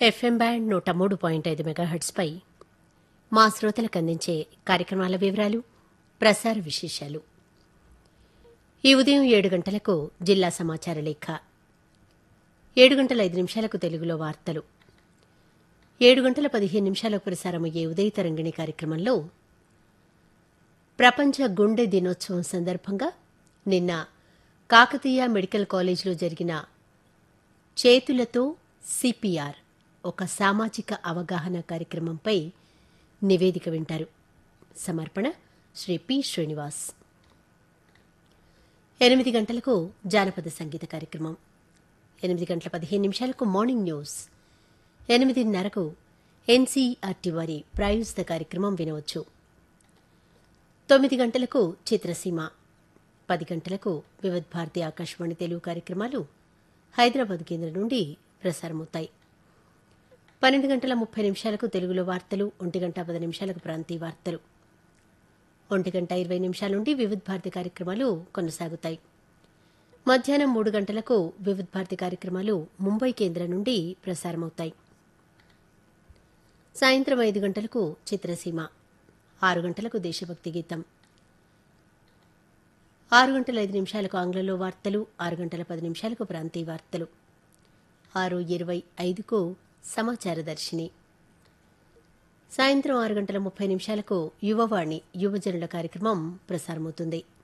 FM band నూట మూడు point ఐదు మెగాహెట్స్పై మా శ్రోతలకు అందించే కార్యక్రమాల వివరాలు ప్రసార విశేషాలు ఈ ఉదయం ఏడు గంటలకు జిల్లా సమాచార లేఖ ఏడు గంటల ఐదు నిమిషాలకు తెలుగులో వార్తలు ఏడు గంటల పదిహేను నిమిషాలకు ప్రసారమయ్యే ఉదయ తరంగిణి కార్యక్రమంలో ప్రపంచ గుండె దినోత్సవం సందర్భంగా నిన్న కాకతీయ మెడికల్ కాలేజీలో జరిగిన చేతులతో సిపిఆర్ ఒక సామాజిక అవగాహన కార్యక్రమంపై నివేదిక వింటారు సమర్పణ శ్రీ పి శ్రీనివాస్ ఎనిమిది గంటలకు జానపద సంగీత కార్యక్రమం ఎనిమిది గంటల పదిహేను నిమిషాలకు మార్నింగ్ న్యూస్ ఎనిమిదిన్నరకు ఎన్సీఆర్టీ వారి ప్రాయోజిత కార్యక్రమం వినవచ్చు తొమ్మిది గంటలకు చిత్రసీమ పది గంటలకు వివిధ భారతి ఆకాశవాణి తెలుగు కార్యక్రమాలు హైదరాబాద్ కేంద్రం నుండి ప్రసారమవుతాయి పన్నెండు గంటల ముప్పై నిమిషాలకు తెలుగులో వార్తలు ఒంటి గంట పది నిమిషాలకు ప్రాంతీయ వార్తలు ఒంటి గంట ఇరవై నిమిషాల నుండి వివిధ భారతి కార్యక్రమాలు కొనసాగుతాయి మధ్యాహ్నం మూడు గంటలకు వివిధ భారతి కార్యక్రమాలు ముంబై కేంద్రం నుండి ప్రసారమవుతాయి సాయంత్రం ఐదు గంటలకు చిత్రసీమ ఆరు గంటలకు దేశభక్తి గీతం ఆరు గంటల ఐదు నిమిషాలకు ఆంగ్లంలో వార్తలు ఆరు గంటల పది నిమిషాలకు ప్రాంతీయ వార్తలు ఆరు ఇరవై ఐదుకు సమాచార దర్శిని సాయంత్రం ఆరు గంటల ముప్పై నిమిషాలకు యువవాణి యువజనుల కార్యక్రమం ప్రసారమవుతుంది